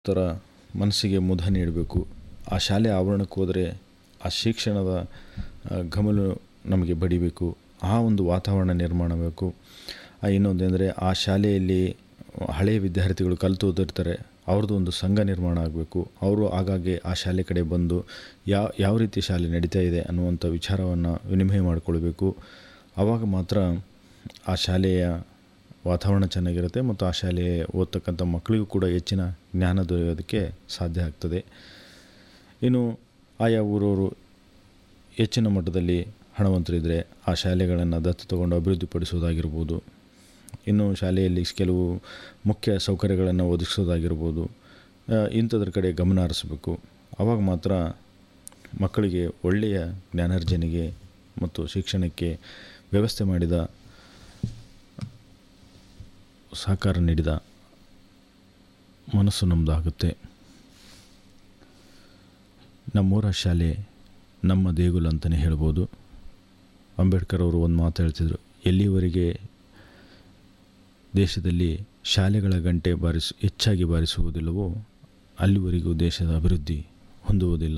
ಥರ ಮನಸ್ಸಿಗೆ ಮುದ ನೀಡಬೇಕು ಆ ಶಾಲೆ ಆವರಣಕ್ಕೆ ಹೋದರೆ ಆ ಶಿಕ್ಷಣದ ಘಮಲು ನಮಗೆ ಬಡಿಬೇಕು ಆ ಒಂದು ವಾತಾವರಣ ನಿರ್ಮಾಣ ಬೇಕು ಇನ್ನೊಂದು ಅಂದರೆ ಆ ಶಾಲೆಯಲ್ಲಿ ಹಳೆಯ ವಿದ್ಯಾರ್ಥಿಗಳು ಕಲಿತು ಓದಿರ್ತಾರೆ ಅವ್ರದ್ದು ಒಂದು ಸಂಘ ನಿರ್ಮಾಣ ಆಗಬೇಕು ಅವರು ಆಗಾಗ್ಗೆ ಆ ಶಾಲೆ ಕಡೆ ಬಂದು ಯಾವ ಯಾವ ರೀತಿ ಶಾಲೆ ನಡೀತಾ ಇದೆ ಅನ್ನುವಂಥ ವಿಚಾರವನ್ನು ವಿನಿಮಯ ಮಾಡಿಕೊಳ್ಬೇಕು ಆವಾಗ ಮಾತ್ರ ಆ ಶಾಲೆಯ ವಾತಾವರಣ ಚೆನ್ನಾಗಿರುತ್ತೆ ಮತ್ತು ಆ ಶಾಲೆ ಓದ್ತಕ್ಕಂಥ ಮಕ್ಕಳಿಗೂ ಕೂಡ ಹೆಚ್ಚಿನ ಜ್ಞಾನ ದೊರೆಯೋದಕ್ಕೆ ಸಾಧ್ಯ ಆಗ್ತದೆ ಇನ್ನು ಆಯಾ ಊರವರು ಹೆಚ್ಚಿನ ಮಟ್ಟದಲ್ಲಿ ಹಣವಂತರಿದ್ದರೆ ಆ ಶಾಲೆಗಳನ್ನು ದತ್ತು ತಗೊಂಡು ಅಭಿವೃದ್ಧಿಪಡಿಸೋದಾಗಿರ್ಬೋದು ಇನ್ನು ಶಾಲೆಯಲ್ಲಿ ಕೆಲವು ಮುಖ್ಯ ಸೌಕರ್ಯಗಳನ್ನು ಒದಗಿಸೋದಾಗಿರ್ಬೋದು ಇಂಥದ್ರ ಕಡೆ ಗಮನ ಹರಿಸ್ಬೇಕು ಆವಾಗ ಮಾತ್ರ ಮಕ್ಕಳಿಗೆ ಒಳ್ಳೆಯ ಜ್ಞಾನಾರ್ಜನೆಗೆ ಮತ್ತು ಶಿಕ್ಷಣಕ್ಕೆ ವ್ಯವಸ್ಥೆ ಮಾಡಿದ ಸಹಕಾರ ನೀಡಿದ ಮನಸ್ಸು ನಮ್ಮದಾಗುತ್ತೆ ನಮ್ಮೂರ ಶಾಲೆ ನಮ್ಮ ದೇಗುಲ ಅಂತಲೇ ಹೇಳ್ಬೋದು ಅಂಬೇಡ್ಕರ್ ಅವರು ಒಂದು ಮಾತು ಹೇಳ್ತಿದ್ರು ಎಲ್ಲಿವರೆಗೆ ದೇಶದಲ್ಲಿ ಶಾಲೆಗಳ ಗಂಟೆ ಬಾರಿಸ ಹೆಚ್ಚಾಗಿ ಬಾರಿಸುವುದಿಲ್ಲವೋ ಅಲ್ಲಿವರೆಗೂ ದೇಶದ ಅಭಿವೃದ್ಧಿ ಹೊಂದುವುದಿಲ್ಲ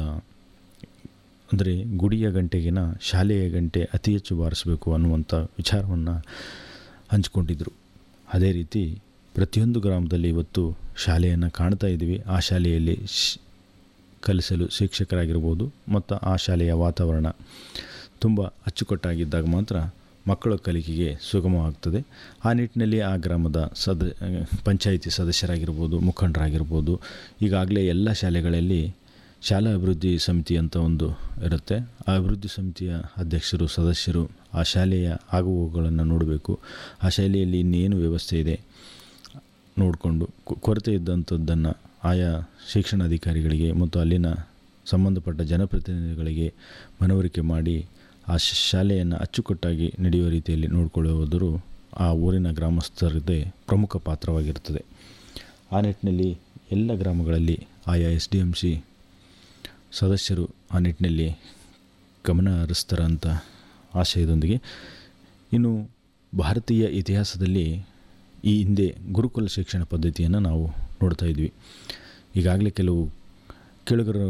ಅಂದರೆ ಗುಡಿಯ ಗಂಟೆಗಿನ ಶಾಲೆಯ ಗಂಟೆ ಅತಿ ಹೆಚ್ಚು ಬಾರಿಸಬೇಕು ಅನ್ನುವಂಥ ವಿಚಾರವನ್ನು ಹಂಚಿಕೊಂಡಿದ್ದರು ಅದೇ ರೀತಿ ಪ್ರತಿಯೊಂದು ಗ್ರಾಮದಲ್ಲಿ ಇವತ್ತು ಶಾಲೆಯನ್ನು ಕಾಣ್ತಾ ಇದ್ದೀವಿ ಆ ಶಾಲೆಯಲ್ಲಿ ಶ್ ಕಲಿಸಲು ಶಿಕ್ಷಕರಾಗಿರ್ಬೋದು ಮತ್ತು ಆ ಶಾಲೆಯ ವಾತಾವರಣ ತುಂಬ ಅಚ್ಚುಕಟ್ಟಾಗಿದ್ದಾಗ ಮಾತ್ರ ಮಕ್ಕಳ ಕಲಿಕೆಗೆ ಸುಗಮವಾಗ್ತದೆ ಆ ನಿಟ್ಟಿನಲ್ಲಿ ಆ ಗ್ರಾಮದ ಸದ ಪಂಚಾಯಿತಿ ಸದಸ್ಯರಾಗಿರ್ಬೋದು ಮುಖಂಡರಾಗಿರ್ಬೋದು ಈಗಾಗಲೇ ಎಲ್ಲ ಶಾಲೆಗಳಲ್ಲಿ ಶಾಲಾ ಅಭಿವೃದ್ಧಿ ಸಮಿತಿ ಅಂತ ಒಂದು ಇರುತ್ತೆ ಆ ಅಭಿವೃದ್ಧಿ ಸಮಿತಿಯ ಅಧ್ಯಕ್ಷರು ಸದಸ್ಯರು ಆ ಶಾಲೆಯ ಆಗುವುಗಳನ್ನು ನೋಡಬೇಕು ಆ ಶಾಲೆಯಲ್ಲಿ ಇನ್ನೇನು ವ್ಯವಸ್ಥೆ ಇದೆ ನೋಡಿಕೊಂಡು ಕೊರತೆ ಇದ್ದಂಥದ್ದನ್ನು ಆಯಾ ಶಿಕ್ಷಣಾಧಿಕಾರಿಗಳಿಗೆ ಮತ್ತು ಅಲ್ಲಿನ ಸಂಬಂಧಪಟ್ಟ ಜನಪ್ರತಿನಿಧಿಗಳಿಗೆ ಮನವರಿಕೆ ಮಾಡಿ ಆ ಶಾಲೆಯನ್ನು ಅಚ್ಚುಕಟ್ಟಾಗಿ ನಡೆಯುವ ರೀತಿಯಲ್ಲಿ ನೋಡಿಕೊಳ್ಳುವುದರು ಆ ಊರಿನ ಗ್ರಾಮಸ್ಥರದೇ ಪ್ರಮುಖ ಪಾತ್ರವಾಗಿರ್ತದೆ ಆ ನಿಟ್ಟಿನಲ್ಲಿ ಎಲ್ಲ ಗ್ರಾಮಗಳಲ್ಲಿ ಆಯಾ ಎಸ್ ಡಿ ಎಮ್ ಸಿ ಸದಸ್ಯರು ಆ ನಿಟ್ಟಿನಲ್ಲಿ ಗಮನ ಹರಿಸ್ತಾರೆ ಅಂತ ಆಶಯದೊಂದಿಗೆ ಇನ್ನು ಭಾರತೀಯ ಇತಿಹಾಸದಲ್ಲಿ ಈ ಹಿಂದೆ ಗುರುಕುಲ ಶಿಕ್ಷಣ ಪದ್ಧತಿಯನ್ನು ನಾವು ನೋಡ್ತಾ ಇದ್ವಿ ಈಗಾಗಲೇ ಕೆಲವು ಕೆಳಗರ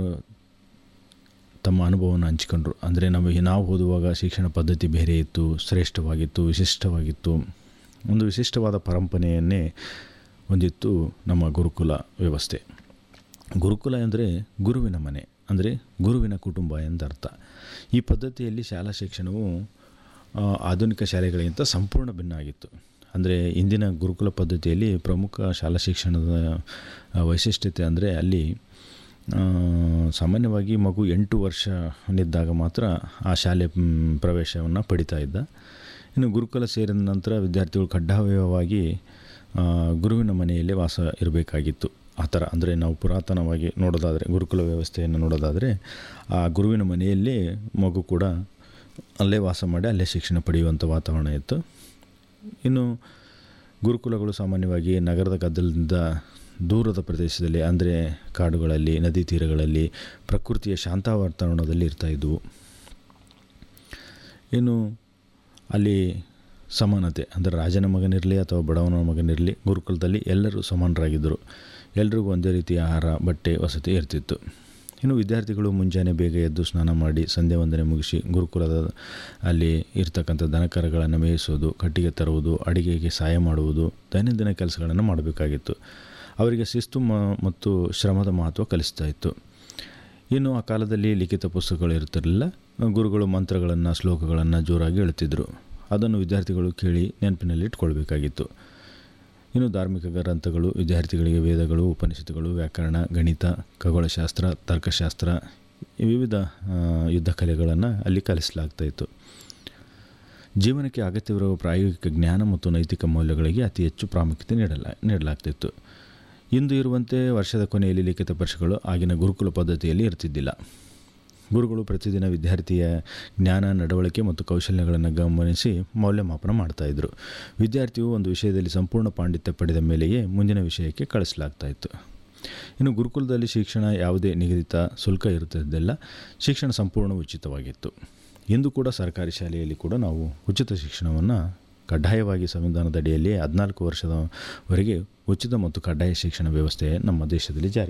ತಮ್ಮ ಅನುಭವವನ್ನು ಹಂಚಿಕೊಂಡ್ರು ಅಂದರೆ ನಮಗೆ ನಾವು ಓದುವಾಗ ಶಿಕ್ಷಣ ಪದ್ಧತಿ ಬೇರೆ ಇತ್ತು ಶ್ರೇಷ್ಠವಾಗಿತ್ತು ವಿಶಿಷ್ಟವಾಗಿತ್ತು ಒಂದು ವಿಶಿಷ್ಟವಾದ ಪರಂಪರೆಯನ್ನೇ ಹೊಂದಿತ್ತು ನಮ್ಮ ಗುರುಕುಲ ವ್ಯವಸ್ಥೆ ಗುರುಕುಲ ಅಂದರೆ ಗುರುವಿನ ಮನೆ ಅಂದರೆ ಗುರುವಿನ ಕುಟುಂಬ ಎಂದರ್ಥ ಈ ಪದ್ಧತಿಯಲ್ಲಿ ಶಾಲಾ ಶಿಕ್ಷಣವು ಆಧುನಿಕ ಶಾಲೆಗಳಿಗಿಂತ ಸಂಪೂರ್ಣ ಭಿನ್ನ ಆಗಿತ್ತು ಅಂದರೆ ಇಂದಿನ ಗುರುಕುಲ ಪದ್ಧತಿಯಲ್ಲಿ ಪ್ರಮುಖ ಶಾಲಾ ಶಿಕ್ಷಣದ ವೈಶಿಷ್ಟ್ಯತೆ ಅಂದರೆ ಅಲ್ಲಿ ಸಾಮಾನ್ಯವಾಗಿ ಮಗು ಎಂಟು ವರ್ಷನಿದ್ದಾಗ ಮಾತ್ರ ಆ ಶಾಲೆ ಪ್ರವೇಶವನ್ನು ಪಡಿತಾ ಇದ್ದ ಇನ್ನು ಗುರುಕುಲ ಸೇರಿದ ನಂತರ ವಿದ್ಯಾರ್ಥಿಗಳು ಕಡ್ಡಾಯವಾಗಿ ಗುರುವಿನ ಮನೆಯಲ್ಲೇ ವಾಸ ಇರಬೇಕಾಗಿತ್ತು ಆ ಥರ ಅಂದರೆ ನಾವು ಪುರಾತನವಾಗಿ ನೋಡೋದಾದರೆ ಗುರುಕುಲ ವ್ಯವಸ್ಥೆಯನ್ನು ನೋಡೋದಾದರೆ ಆ ಗುರುವಿನ ಮನೆಯಲ್ಲೇ ಮಗು ಕೂಡ ಅಲ್ಲೇ ವಾಸ ಮಾಡಿ ಅಲ್ಲೇ ಶಿಕ್ಷಣ ಪಡೆಯುವಂಥ ವಾತಾವರಣ ಇತ್ತು ಇನ್ನು ಗುರುಕುಲಗಳು ಸಾಮಾನ್ಯವಾಗಿ ನಗರದ ಗದ್ದಲದಿಂದ ದೂರದ ಪ್ರದೇಶದಲ್ಲಿ ಅಂದರೆ ಕಾಡುಗಳಲ್ಲಿ ನದಿ ತೀರಗಳಲ್ಲಿ ಪ್ರಕೃತಿಯ ಶಾಂತ ವಾತಾವರಣದಲ್ಲಿ ಇರ್ತಾಯಿದ್ವು ಇನ್ನು ಅಲ್ಲಿ ಸಮಾನತೆ ಅಂದರೆ ರಾಜನ ಮಗನಿರಲಿ ಅಥವಾ ಬಡವನ ಮಗನಿರಲಿ ಗುರುಕುಲದಲ್ಲಿ ಎಲ್ಲರೂ ಸಮಾನರಾಗಿದ್ದರು ಎಲ್ರಿಗೂ ಒಂದೇ ರೀತಿಯ ಆಹಾರ ಬಟ್ಟೆ ವಸತಿ ಇರ್ತಿತ್ತು ಇನ್ನು ವಿದ್ಯಾರ್ಥಿಗಳು ಮುಂಜಾನೆ ಬೇಗ ಎದ್ದು ಸ್ನಾನ ಮಾಡಿ ಸಂಧ್ಯಾ ವಂದನೆ ಮುಗಿಸಿ ಗುರುಕುಲದ ಅಲ್ಲಿ ಇರ್ತಕ್ಕಂಥ ದನಕರಗಳನ್ನು ಮೇಯಿಸೋದು ಕಟ್ಟಿಗೆ ತರುವುದು ಅಡಿಗೆಗೆ ಸಹಾಯ ಮಾಡುವುದು ದೈನಂದಿನ ಕೆಲಸಗಳನ್ನು ಮಾಡಬೇಕಾಗಿತ್ತು ಅವರಿಗೆ ಶಿಸ್ತು ಮತ್ತು ಶ್ರಮದ ಮಹತ್ವ ಕಲಿಸ್ತಾ ಇತ್ತು ಇನ್ನು ಆ ಕಾಲದಲ್ಲಿ ಲಿಖಿತ ಪುಸ್ತಕಗಳು ಇರ್ತಿರಲಿಲ್ಲ ಗುರುಗಳು ಮಂತ್ರಗಳನ್ನು ಶ್ಲೋಕಗಳನ್ನು ಜೋರಾಗಿ ಹೇಳ್ತಿದ್ರು ಅದನ್ನು ವಿದ್ಯಾರ್ಥಿಗಳು ಕೇಳಿ ನೆನಪಿನಲ್ಲಿ ಇಟ್ಕೊಳ್ಬೇಕಾಗಿತ್ತು ಇನ್ನು ಧಾರ್ಮಿಕ ಗ್ರಂಥಗಳು ವಿದ್ಯಾರ್ಥಿಗಳಿಗೆ ವೇದಗಳು ಉಪನಿಷತ್ತುಗಳು ವ್ಯಾಕರಣ ಗಣಿತ ಖಗೋಳಶಾಸ್ತ್ರ ತರ್ಕಶಾಸ್ತ್ರ ವಿವಿಧ ಯುದ್ಧ ಕಲೆಗಳನ್ನು ಅಲ್ಲಿ ಕಲಿಸಲಾಗ್ತಾಯಿತ್ತು ಜೀವನಕ್ಕೆ ಅಗತ್ಯವಿರುವ ಪ್ರಾಯೋಗಿಕ ಜ್ಞಾನ ಮತ್ತು ನೈತಿಕ ಮೌಲ್ಯಗಳಿಗೆ ಅತಿ ಹೆಚ್ಚು ಪ್ರಾಮುಖ್ಯತೆ ನೀಡಲ ನೀಡಲಾಗ್ತಿತ್ತು ಇಂದು ಇರುವಂತೆ ವರ್ಷದ ಕೊನೆಯಲ್ಲಿ ಲಿಖಿತ ಪರೀಕ್ಷೆಗಳು ಆಗಿನ ಗುರುಕುಲ ಪದ್ಧತಿಯಲ್ಲಿ ಇರ್ತಿದ್ದಿಲ್ಲ ಗುರುಗಳು ಪ್ರತಿದಿನ ವಿದ್ಯಾರ್ಥಿಯ ಜ್ಞಾನ ನಡವಳಿಕೆ ಮತ್ತು ಕೌಶಲ್ಯಗಳನ್ನು ಗಮನಿಸಿ ಮೌಲ್ಯಮಾಪನ ಮಾಡ್ತಾಯಿದ್ರು ವಿದ್ಯಾರ್ಥಿಯು ಒಂದು ವಿಷಯದಲ್ಲಿ ಸಂಪೂರ್ಣ ಪಾಂಡಿತ್ಯ ಪಡೆದ ಮೇಲೆಯೇ ಮುಂದಿನ ವಿಷಯಕ್ಕೆ ಕಳಿಸಲಾಗ್ತಾಯಿತ್ತು ಇನ್ನು ಗುರುಕುಲದಲ್ಲಿ ಶಿಕ್ಷಣ ಯಾವುದೇ ನಿಗದಿತ ಶುಲ್ಕ ಇರುತ್ತಿದ್ದಿಲ್ಲ ಶಿಕ್ಷಣ ಸಂಪೂರ್ಣ ಉಚಿತವಾಗಿತ್ತು ಇಂದು ಕೂಡ ಸರ್ಕಾರಿ ಶಾಲೆಯಲ್ಲಿ ಕೂಡ ನಾವು ಉಚಿತ ಶಿಕ್ಷಣವನ್ನು ಕಡ್ಡಾಯವಾಗಿ ಸಂವಿಧಾನದ ಅಡಿಯಲ್ಲಿ ಹದಿನಾಲ್ಕು ವರ್ಷದವರೆಗೆ ಉಚಿತ ಮತ್ತು ಕಡ್ಡಾಯ ಶಿಕ್ಷಣ ವ್ಯವಸ್ಥೆ ನಮ್ಮ ದೇಶದಲ್ಲಿ ಜಾರಿ